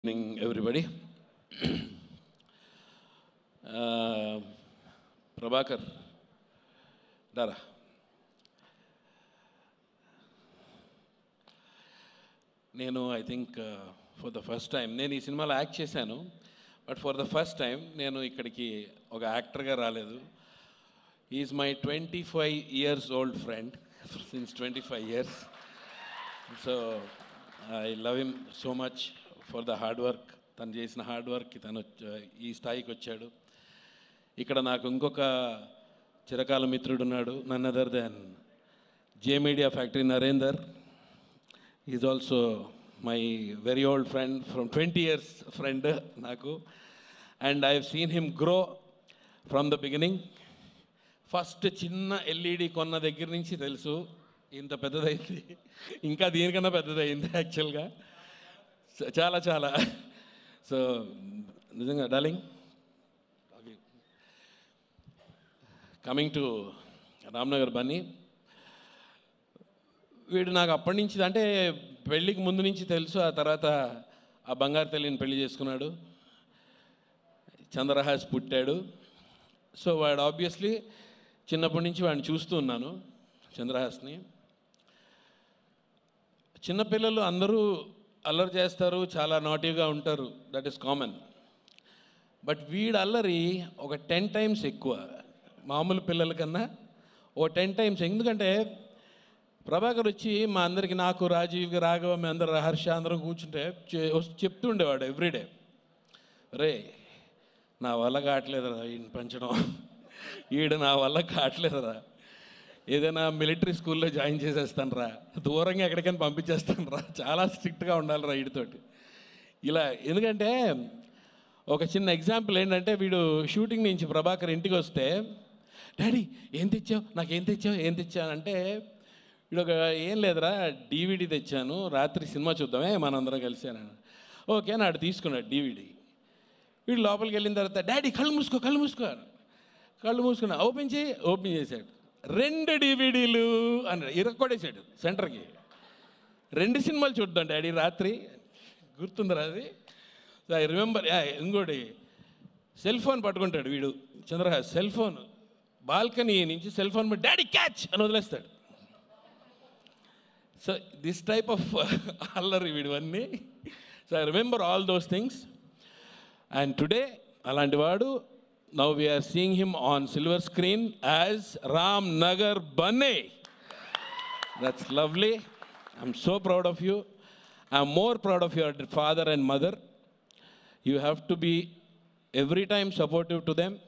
evening, everybody. uh, Prabhakar Dara నేను I think for the first time నేను ఈ సినిమాలో యాక్ట్ చేశాను but for the first time నేను ఇక్కడికి ఒక యాక్టర్గా రాలేదు is my twenty five years old friend since twenty five years so I love him so much for the hard work తను చేసిన హార్డ్ వర్క్కి తను వచ్చ- ఈ స్థాయికి వచ్చాడు ఇక్కడ నాకు ఇంకొక చిరకాల మిత్రుడు ఉన్నాడు none other than J media factory Narender is also my very old friend from twenty years friend నాకు and I have seen him grow from the beginning first చిన్న ఎల్ఈడి కొన్న దగ్గర నుంచి తెలుసు ఇంత పెద్దదైంది ఇంకా దీనికన్నా పెద్దదైంది యాక్చువల్గా చ- చాలా చాలా సో నిజంగా darling coming to Ramnagar Bunny వీడు నాకు అప్పటి నుంచి అంటే పెళ్ళికి ముందు నుంచి తెలుసు ఆ తర్వాత ఆ బంగారు తల్లిని పెళ్లి చేసుకున్నాడు చంద్రహాస్ పుట్టాడు సో వాడు ఆబ్వియస్లీ చిన్నప్పటి నుంచి వాడిని చూస్తూ ఉన్నాను చంద్రహాస్ని చిన్నపిల్లలు అందరూ అల్లరి చేస్తారు చాలా నాటీగా ఉంటారు దట్ ఈస్ కామన్ బట్ వీడు అల్లరి ఒక టెన్ టైమ్స్ ఎక్కువ మామూలు పిల్లల కన్నా ఓ టెన్ టైమ్స్ ఎందుకంటే ప్రభాకర్ వచ్చి మా అందరికి నాకు రాజీవ్ రాఘవ మీ అందరు హర్ష అందరం కూర్చుంటే చె- వస్తు- చెప్తుండేవాడు ఎవ్రీడే రే నా వల్ల కావట్లేదురా ఈయన పెంచడం ఈడు నా వల్ల కావట్లేదురా ఏదైనా మిలిటరీ స్కూల్లో జాయిన్ చేసేస్తాను రా దూరంగా ఎక్కడికైనా పంపించేస్తాను రా చాలా స్ట్రిక్ట్గా ఉండాలిరా వీడితోటి ఇలా ఎందుకంటే ఒక చిన్న ఎగ్జాంపుల్ ఏంటంటే వీడు షూటింగ్ నుంచి ప్రభాకర్ ఇంటికి వస్తే డాడీ ఏం తెచ్చావు నాకేం తెచ్చావు ఏం తెచ్చావు అంటే వీడు ఒక ఏం లేదురా డీవీడీ తెచ్చాను రాత్రి సినిమా చూద్దామే మనందరం కలిసి అని ఓకే నాడు తీసుకున్నాడు డీవీడీ వీడు లోపలికి వెళ్ళిన తర్వాత డాడీ కళ్ళు మూసుకో కళ్ళు మూసుకో అన్నాడు. కళ్ళు మూసుకున్నా ఓపెన్ చేయి ఓపెన్ చేశాడు రెండు డివిడీలు అన్నాడు ఇరక్కొడేశాడు సెంటర్కి రెండు సినిమాలు చూద్దాం డాడీ రాత్రి గుర్తుందిరా అది ఐ రిమెంబర్ ఇంకోటి సెల్ ఫోన్ పట్టుకుంటాడు వీడు చంద్రహాస్ సెల్ ఫోన్ బాల్కనీ నుంచి సెల్ ఫోన్ డాడీ క్యాచ్ అని వదిలేస్తాడు సో దిస్ టైప్ ఆఫ్ అల్లరి వీడు అన్నీ so I remember all those things and today అలాంటి వాడు now we are seeing him on silver screen as Ram Nagar Bunny that's lovely I'm so proud of you I'm more proud of your father and mother you have to be every time supportive to them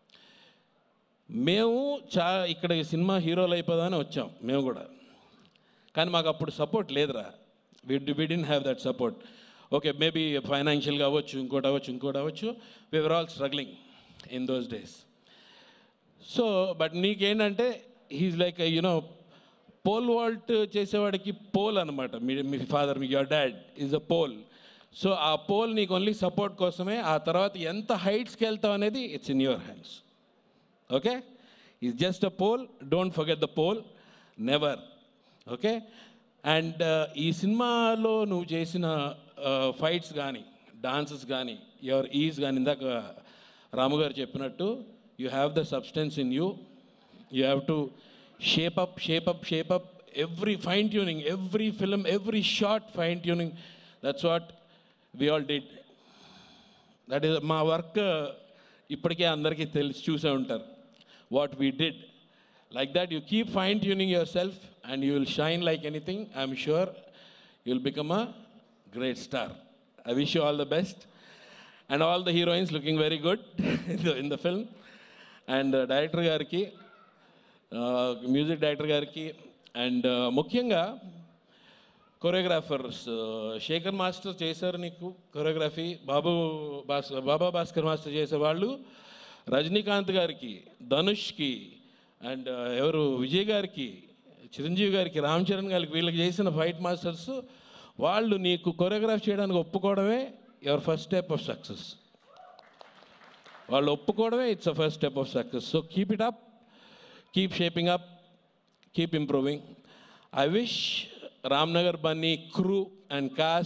మేము చా ఇక్కడ ఈ cinema హీరోలు అయిపోదామని వచ్చాం మేము కూడా కానీ మాకు అప్పుడు సపోర్ట్ లేదురా we we didn't have that support okay maybe ఫైనాన్షియల్గా అవ్వచ్చు ఇంకోటి అవ్వచ్చు ఇంకోటి అవ్వచ్చు we were all struggling in those days so but నీకేంటంటే he's like you know pole vault చేసేవాడికి పోల్ అనమాట మీ మీ ఫాదర్ మీ your dad is a pole so ఆ పోల్ నీకు ఓన్లీ సపోర్ట్ కోసమే ఆ తర్వాత ఎంత హైట్స్కి వెళ్తావు అనేది it's in your hands okay is just a pole don't forget the pole never okay and ఈ సినిమాలో నువ్వు చేసిన ఫైట్స్ కానీ డాన్సెస్ కానీ యువర్ ఈజ్ కానీ ఇందాక రాము గారు చెప్పినట్టు you have the substance in you you have to shape up shape up shape up every fine tuning every film every short fine tuning that's what we all did that is మా work ఇప్పటికే అందరికీ తెలిసి చూసే ఉంటారు what we did like that you keep fine tuning yourself and you will shine like anything I'm sure you will become a great star I wish you all the best and all the heroines looking very good in the film and director గారికి music director గారికి and ముఖ్యంగా choreographers Shekhar master చేశారు నీకు choreography Babu భాస్ Baba Bhaskar master చేసేవాళ్ళు రజనీకాంత్ గారికి ధనుష్కి and ఎవరు విజయ్ గారికి చిరంజీవి గారికి రామ్ చరణ్ గారికి వీళ్ళకి చేసిన ఫైట్ మాస్టర్స్ వాళ్ళు నీకు కొరియోగ్రాఫ్ చేయడానికి ఒప్పుకోవడమే your first step of success వాళ్ళు ఒప్పుకోవడమే it's a first step of success so keep it up keep shaping up keep improving I wish Ramnagar Bunny crew and cast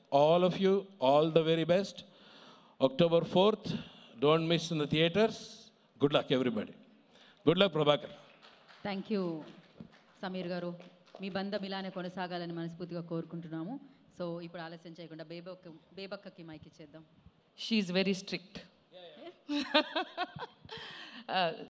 all of you all the very best. October 4th, don't miss in the theaters. Good luck, everybody. Good luck, Prabhakar. Thank you Sameer garu మీ బంధం ఇలానే కొనసాగాలని మనస్ఫూర్తిగా కోరుకుంటున్నాము so ఇప్పుడు ఆలస్యం చేయకుండా బేబక్క బేబక్కకి మైక్ ఇచ్చేద్దాం She is very strict. Uh,